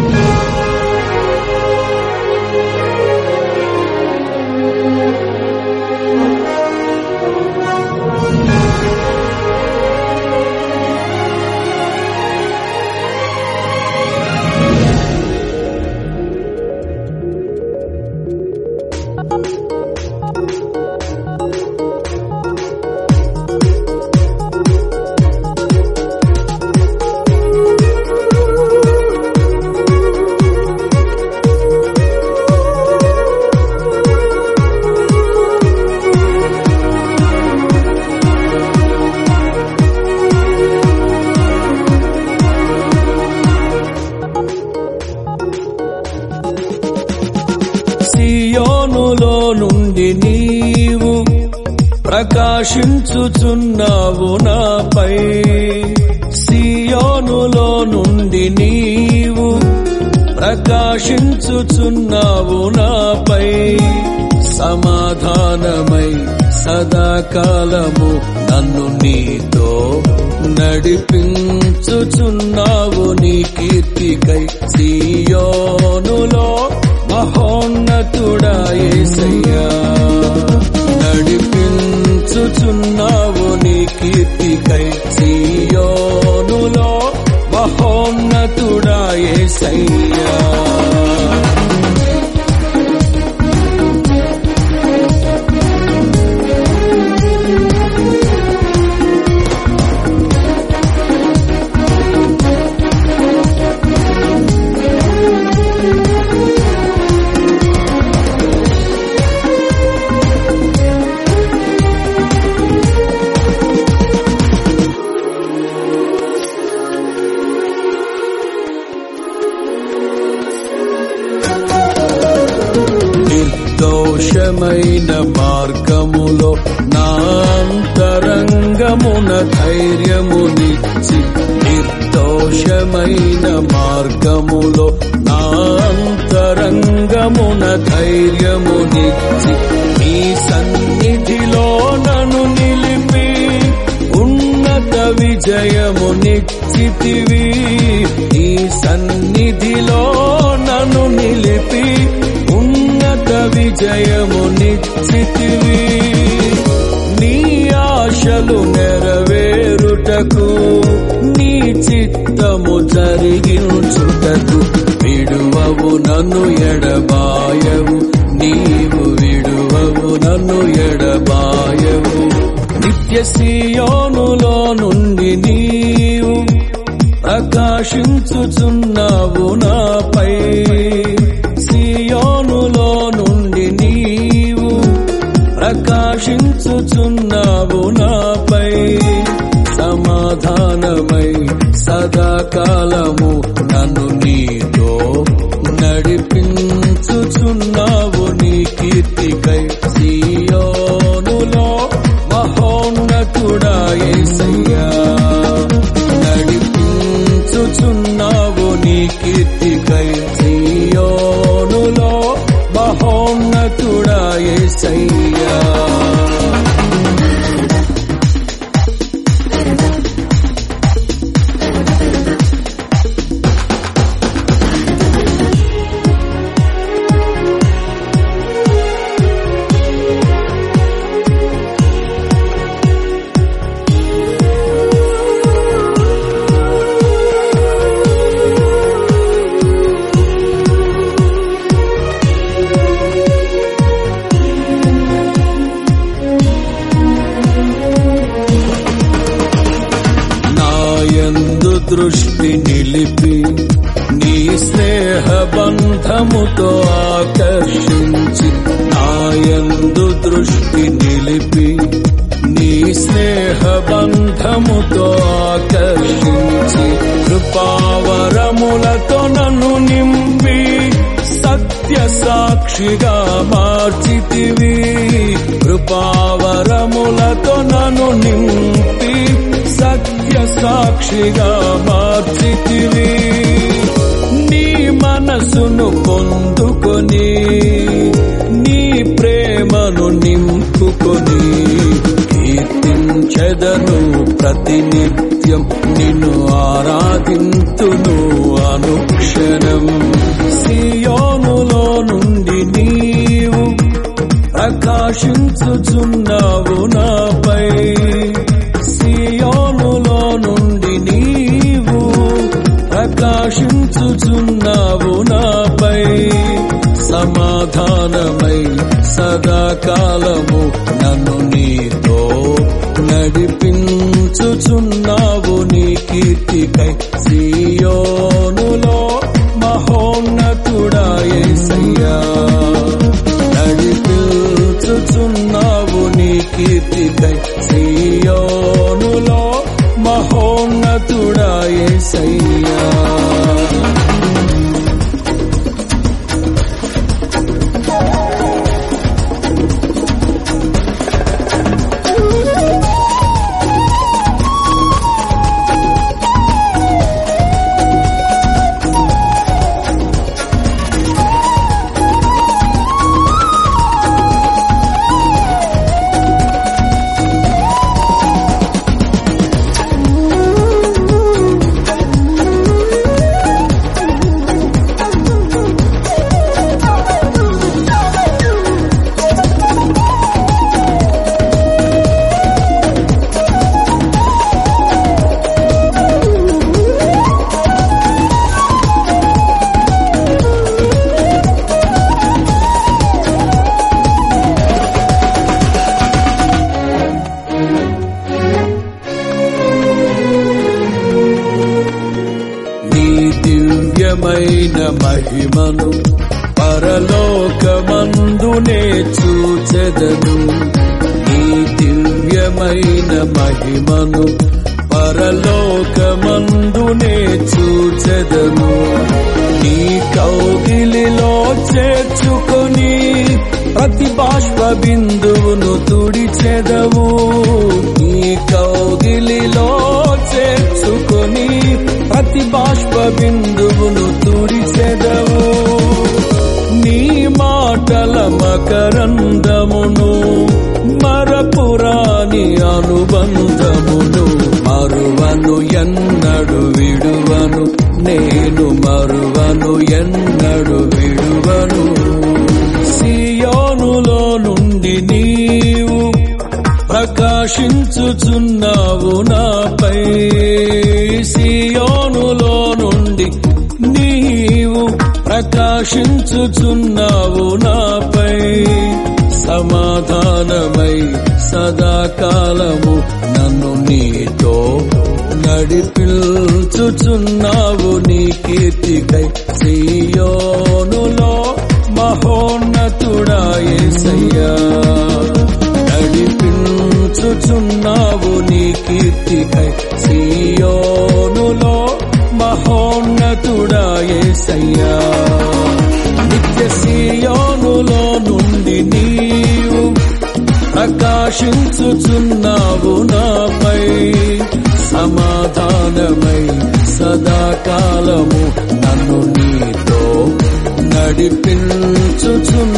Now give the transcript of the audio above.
సియోనులో నుండి నీవు ప్రకాశించుచున్నావు నాపై సియోనులో నుండి నీవు ప్రకాశించుచున్నావు నాపై సమాధానమై సదాకాలము నన్ను నీతో నడిపించుచున్నావు నీ కీర్తికై సియోనులో మహోన్నతుడా యేసయ్యా నడిపించుచున్నావు నీ కీర్తికై సియోనులో మహోన్నతుడా యేసయ్యా నిర్దోషమైన మార్గములో నా అంతరంగమున ధైర్యమునిచ్చి నిర్దోషమైన మార్గములో నా అంతరంగమున ధైర్యమునిచ్చి నీ సన్నిధిలో నన్ను నిలిపి ఉన్నత విజయమునిచ్చితివి నీ సన్నిధిలో నన్ను నిలిపి ఉన్నత విజయమునిచ్చితివి నీ ఆశలు నెరవేరుటకు నీ చిత్తము జరిగించుటకు విడువవు నన్ను ఎడబాయవు నీవు విడువవు నన్ను ఎడబాయవు నిత్య సియోనులో నుండి నీవు ప్రకాశించుచున్నావు నాపై సియోనులో నుండి నీవు ప్రకాశించుచున్నావు నాపై సమాధానమై సదాకాలము నన్ను నీతో నడిపించుచున్నావు నీ కీర్తికై సియోనులో మహోన్నతుడా యేసయ్యా నడిపించుచున్నావు నీ కీర్తికై సియోనులో మహోన్నతుడా యేసయ్యా నాయందు దృష్టి నిలిపి నీ స్నేహ బంధముతో ఆకర్షించి నాయందు దృష్టి నిలిపి నీ స్నేహ బంధముతో ఆకర్షించి కృపావరములతో నన్ను నింపి సత్య సాక్షిగా మార్చితివి కృపావరములతో నన్ను నింపి సత్య సాక్షిగా మార్చితివి నీ మనసును పొందుకొని నీ ప్రేమను నింపుకొని కీర్తించెదను ప్రతినిత్యం నిన్ను ఆరాధింతును అనుక్షణం సియోనులో నుండి నీవు ప్రకాశించుచున్నావు నాపై సియోనులో నుండి నీవు ప్రకాశించుచున్నావు నాపై సమాధానమై సదాకాలము నన్ను నీతో నడిపించుచున్నావు నీ కీర్తికై సియోనులో మహోన్నతుడా యేసయ్యా నడిపించుచున్నావు నీ కీర్తికై సియోనులో మహోన్నతుడా యేసయ్యా నీ దివ్యమైన మహిమను పరలోకమందునే చూచెదను నీ దివ్యమైన మహిమను పరలోకమందునే చూచెదను నీ కౌగిలిలో చేర్చుకొని ప్రతి బాష్ప బిందువును తుడిచెదవు నీ కౌగిలిలో చేర్చుకొని ప్రతి బాష్ప బిందువును తుడిచెదవు నీ మాటల మకరందమును మరపురాని అనుబంధమును మరువను ఎన్నడు విడువను నేను మరువను ఎన్నడు విడువను సియోనులో నుండి నీవు ప్రకాశించుచున్నావు నాపై సియోనులో నుండి నీవు ప్రకాశించుచున్నావు నాపై సమాధానమై సదాకాలము నన్ను నీతో నడిపిల్చుచున్నావు నీ కీర్తికై సియోనులో మహోన్నతుడా యేసయ్యా నడిపించుచున్నావు నీ కీర్తికై సియోనులో మహోన్నతుడా యేసయ్యా నిత్య సియోనులో నుండి నీవు ప్రకాశించుచున్నావు నాపై సమాధానమై సదాకాలము నన్ను నీతో నడిపించుచున్నావు